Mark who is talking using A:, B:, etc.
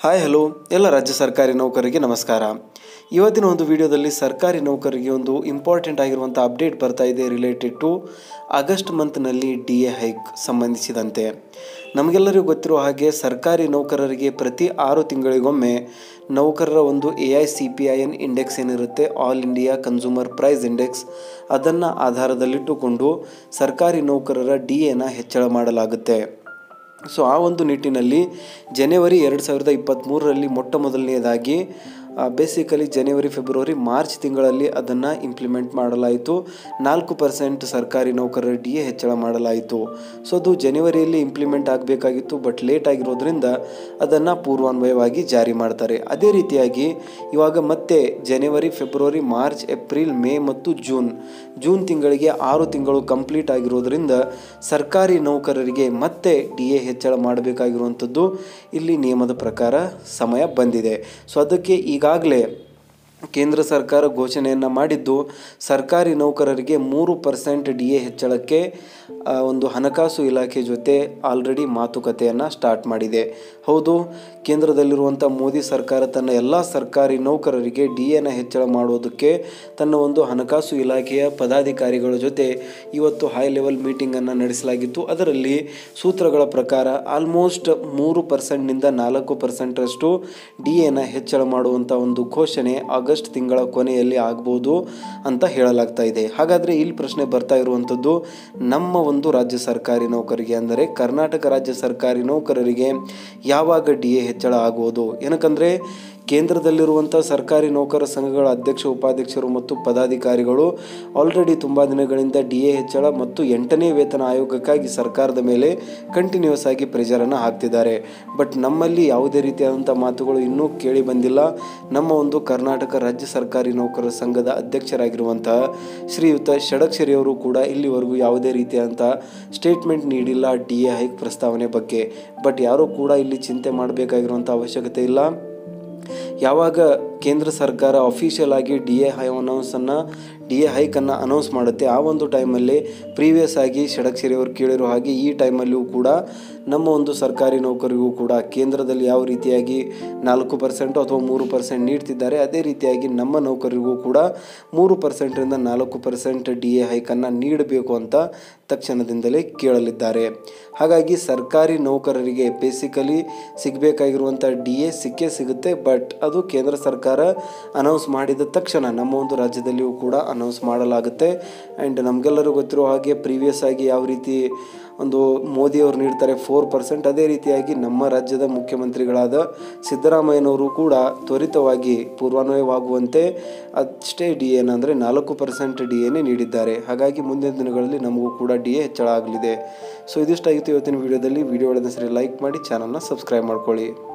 A: hi hello ಎಲ್ಲ ರಾಜ್ಯ ಸರ್ಕಾರಿ ನೌಕರರಿಗೆ ನಮಸ್ಕಾರ ಇವತ್ತಿನ ಒಂದು ವಿಡಿಯೋದಲ್ಲಿ ಸರ್ಕಾರಿ ನೌಕರರಿಗೆ ಒಂದು ಇಂಪಾರ್ಟೆಂಟ್ ಆಗಿರುವಂಥ ಅಪ್ಡೇಟ್ ಬರ್ತಾ ಇದೆ ರಿಲೇಟೆಡ್ ಟು ಆಗಸ್ಟ್ ಮಂತ್ನಲ್ಲಿ ಡಿ ಎ ಹೈಕ್ ಸಂಬಂಧಿಸಿದಂತೆ ನಮಗೆಲ್ಲರಿಗೂ ಗೊತ್ತಿರೋ ಹಾಗೆ ಸರ್ಕಾರಿ ನೌಕರರಿಗೆ ಪ್ರತಿ ಆರು ತಿಂಗಳಿಗೊಮ್ಮೆ ನೌಕರರ ಒಂದು A I C P I N index ಏನಿರುತ್ತೆ all India consumer price index ಅದನ್ನು ಆಧಾರದಲ್ಲಿಟ್ಟುಕೊಂಡು ಸರ್ಕಾರಿ ನೌಕರರ ಡಿ ಎನ ಹೆಚ್ಚಳ ಮಾಡಲಾಗುತ್ತೆ ಸೊ ಆ ಒಂದು ನಿಟ್ಟಿನಲ್ಲಿ ಜನವರಿ ಎರಡು ಸಾವಿರದ ಇಪ್ಪತ್ತ್ಮೂರರಲ್ಲಿ ಮೊಟ್ಟ ಮೊದಲನೆಯದಾಗಿ ಬೇಸಿಕಲಿ ಜನವರಿ ಫೆಬ್ರವರಿ ಮಾರ್ಚ್ ತಿಂಗಳಲ್ಲಿ ಅದನ್ನು ಇಂಪ್ಲಿಮೆಂಟ್ ಮಾಡಲಾಯಿತು ನಾಲ್ಕು ಪರ್ಸೆಂಟ್ ಸರ್ಕಾರಿ ನೌಕರರ ಡಿ ಎ ಹೆಚ್ಚಳ ಮಾಡಲಾಯಿತು ಸೊ ಅದು ಜನವರಿಯಲ್ಲಿ ಇಂಪ್ಲಿಮೆಂಟ್ ಆಗಬೇಕಾಗಿತ್ತು ಬಟ್ ಲೇಟ್ ಆಗಿರೋದ್ರಿಂದ ಅದನ್ನು ಪೂರ್ವಾನ್ವಯವಾಗಿ ಜಾರಿ ಮಾಡ್ತಾರೆ ಅದೇ ರೀತಿಯಾಗಿ ಇವಾಗ ಮತ್ತೆ ಜನವರಿ ಫೆಬ್ರವರಿ ಮಾರ್ಚ್ ಏಪ್ರಿಲ್ ಮೇ ಮತ್ತು ಜೂನ್ ಜೂನ್ ತಿಂಗಳಿಗೆ ಆರು ತಿಂಗಳು ಕಂಪ್ಲೀಟ್ ಆಗಿರೋದ್ರಿಂದ ಸರ್ಕಾರಿ ನೌಕರರಿಗೆ ಮತ್ತೆ ಡಿ ಎ ಹೆಚ್ಚಳ ಮಾಡಬೇಕಾಗಿರುವಂಥದ್ದು ಇಲ್ಲಿ ನಿಯಮದ ಪ್ರಕಾರ ಸಮಯ ಬಂದಿದೆ ಸೊ ಅದಕ್ಕೆ ಈಗಾಗಲೇ ಕೇಂದ್ರ ಸರ್ಕಾರ ಘೋಷಣೆಯನ್ನು ಮಾಡಿದ್ದು ಸರ್ಕಾರಿ ನೌಕರರಿಗೆ ಮೂರು ಪರ್ಸೆಂಟ್ ಡಿ ಎ ಹೆಚ್ಚಳಕ್ಕೆ ಆ, ಒಂದು ಹಣಕಾಸು ಇಲಾಖೆ ಜೊತೆ ಆಲ್ರೆಡಿ ಮಾತುಕತೆಯನ್ನು ಸ್ಟಾರ್ಟ್ ಮಾಡಿದೆ ಹೌದು ಕೇಂದ್ರದಲ್ಲಿರುವಂಥ ಮೋದಿ ಸರ್ಕಾರ ತನ್ನ ಎಲ್ಲ ಸರ್ಕಾರಿ ನೌಕರರಿಗೆ ಡಿ ಎನ ಹೆಚ್ಚಳ ಮಾಡೋದಕ್ಕೆ ತನ್ನ ಒಂದು ಹಣಕಾಸು ಇಲಾಖೆಯ ಪದಾಧಿಕಾರಿಗಳ ಜೊತೆ ಇವತ್ತು ಹೈ ಲೆವೆಲ್ ಮೀಟಿಂಗನ್ನು ನಡೆಸಲಾಗಿತ್ತು ಅದರಲ್ಲಿ ಸೂತ್ರಗಳ ಪ್ರಕಾರ ಆಲ್ಮೋಸ್ಟ್ ಮೂರು ಪರ್ಸೆಂಟ್ನಿಂದ ನಾಲ್ಕು ಪರ್ಸೆಂಟರಷ್ಟು ಡಿ ಎನ ಹೆಚ್ಚಳ ಮಾಡುವಂಥ ಒಂದು ಘೋಷಣೆ ಆಗಸ್ಟ್ ತಿಂಗಳ ಕೊನೆಯಲ್ಲಿ ಆಗ್ಬೋದು ಅಂತ ಹೇಳಲಾಗ್ತಾ ಇದೆ ಹಾಗಾದರೆ ಇಲ್ಲಿ ಪ್ರಶ್ನೆ ಬರ್ತಾ ಇರುವಂಥದ್ದು ನಮ್ಮ ಒಂದು ರಾಜ್ಯ ಸರ್ಕಾರಿ ನೌಕರಿಗೆ ಅಂದರೆ ಕರ್ನಾಟಕ ರಾಜ್ಯ ಸರ್ಕಾರಿ ನೌಕರರಿಗೆ ಯಾವಾಗ ಡಿ ಎ ಹೆಚ್ಚಳ ಆಗುವುದು ಏನಕ್ಕಂದರೆ ಕೇಂದ್ರದಲ್ಲಿರುವಂಥ ಸರ್ಕಾರಿ ನೌಕರ ಸಂಘಗಳ ಅಧ್ಯಕ್ಷ ಉಪಾಧ್ಯಕ್ಷರು ಮತ್ತು ಪದಾಧಿಕಾರಿಗಳು ಆಲ್ರೆಡಿ ತುಂಬ ದಿನಗಳಿಂದ ಡಿ ಎ ಹೆಚ್ಚಳ ಮತ್ತು ಎಂಟನೇ ವೇತನ ಆಯೋಗಕ್ಕಾಗಿ ಸರ್ಕಾರದ ಮೇಲೆ ಕಂಟಿನ್ಯೂಸ್ ಆಗಿ ಪ್ರೆಷರನ್ನು ಹಾಕ್ತಿದ್ದಾರೆ ಬಟ್ ನಮ್ಮಲ್ಲಿ ಯಾವುದೇ ರೀತಿಯಾದಂಥ ಮಾತುಗಳು ಇನ್ನೂ ಕೇಳಿ ಬಂದಿಲ್ಲ ನಮ್ಮ ಒಂದು ಕರ್ನಾಟಕ ರಾಜ್ಯ ಸರ್ಕಾರಿ ನೌಕರರ ಸಂಘದ ಅಧ್ಯಕ್ಷರಾಗಿರುವಂತಹ ಶ್ರೀಯುತ ಷಡಕ್ಷರಿ ಅವರು ಕೂಡ ಇಲ್ಲಿವರೆಗೂ ಯಾವುದೇ ರೀತಿಯಾದಂಥ ಸ್ಟೇಟ್ಮೆಂಟ್ ನೀಡಿಲ್ಲ ಡಿ ಎ ಹೈಕ್ ಪ್ರಸ್ತಾವನೆ ಬಗ್ಗೆ ಬಟ್ ಯಾರೂ ಕೂಡ ಇಲ್ಲಿ ಚಿಂತೆ ಮಾಡಬೇಕಾಗಿರುವಂಥ ಅವಶ್ಯಕತೆ ಇಲ್ಲ ಯಾವಾಗ ಕೇಂದ್ರ ಸರ್ಕಾರ ಅಫಿಷಿಯಲ್ ಆಗಿ ಡಿ ಎ ಹೈ ಅನೌನ್ಸನ್ನು ಡಿ ಎ ಹೈಕನ್ನು ಅನೌನ್ಸ್ ಮಾಡುತ್ತೆ ಆ ಒಂದು ಟೈಮಲ್ಲಿ ಪ್ರೀವಿಯಸ್ ಆಗಿ ಷಡಕ್ಷರಿ ಅವರು ಕೇಳಿರೋ ಹಾಗೆ ಈ ಟೈಮಲ್ಲಿಯೂ ಕೂಡ ನಮ್ಮ ಒಂದು ಸರ್ಕಾರಿ ನೌಕರಿಗೂ ಕೂಡ ಕೇಂದ್ರದಲ್ಲಿ ಯಾವ ರೀತಿಯಾಗಿ ನಾಲ್ಕು ಪರ್ಸೆಂಟು ಅಥವಾ ಮೂರು ಪರ್ಸೆಂಟ್ ನೀಡ್ತಿದ್ದಾರೆ ಅದೇ ರೀತಿಯಾಗಿ ನಮ್ಮ ನೌಕರಿಗೂ ಕೂಡ ಮೂರು ಪರ್ಸೆಂಟರಿಂದ ನಾಲ್ಕು ಪರ್ಸೆಂಟ್ ಡಿ ಎ ಹೈಕನ್ನು ನೀಡಬೇಕು ಅಂತ ತಕ್ಷಣದಿಂದಲೇ ಕೇಳಲಿದ್ದಾರೆ ಹಾಗಾಗಿ ಸರ್ಕಾರಿ ನೌಕರರಿಗೆ ಬೇಸಿಕಲಿ ಸಿಗಬೇಕಾಗಿರುವಂಥ ಡಿ ಎ ಸಿಕ್ಕೇ ಸಿಗುತ್ತೆ ಬಟ್ ಅದು ಕೇಂದ್ರ ಸರ್ಕಾರ ಅನೌನ್ಸ್ ಮಾಡಿದ ತಕ್ಷಣ ನಮ್ಮ ಒಂದು ರಾಜ್ಯದಲ್ಲಿಯೂ ಕೂಡ ಅನೌನ್ಸ್ ಮಾಡಲಾಗುತ್ತೆ ಆ್ಯಂಡ್ ನಮಗೆಲ್ಲರೂ ಗೊತ್ತಿರೋ ಹಾಗೆ ಪ್ರೀವಿಯಸ್ ಆಗಿ ಯಾವ ರೀತಿ ಒಂದು ಮೋದಿಯವರು ನೀಡ್ತಾರೆ ಫೋರ್ ಪರ್ಸೆಂಟ್ ಅದೇ ರೀತಿಯಾಗಿ ನಮ್ಮ ರಾಜ್ಯದ ಮುಖ್ಯಮಂತ್ರಿಗಳಾದ ಸಿದ್ದರಾಮಯ್ಯನವರು ಕೂಡ ತ್ವರಿತವಾಗಿ ಪೂರ್ವಾನ್ವಯವಾಗುವಂತೆ ಅಷ್ಟೇ ಡಿ ಎನ್ ಅಂದರೆ ನಾಲ್ಕು ಪರ್ಸೆಂಟ್ ಡಿ ಎನೇ ನೀಡಿದ್ದಾರೆ ಹಾಗಾಗಿ ಮುಂದಿನ ದಿನಗಳಲ್ಲಿ ನಮಗೂ ಕೂಡ ಡಿ ಎ ಹೆಚ್ಚಳ ಆಗಲಿದೆ ಸೊ ಇದಿಷ್ಟಾಗಿತ್ತು ಇವತ್ತಿನ ವಿಡಿಯೋದಲ್ಲಿ ವಿಡಿಯೋ ಒಳ್ಳೆದ ಸರಿ ಲೈಕ್ ಮಾಡಿ ಚಾನಲ್ನ ಸಬ್ಸ್ಕ್ರೈಬ್ ಮಾಡ್ಕೊಳ್ಳಿ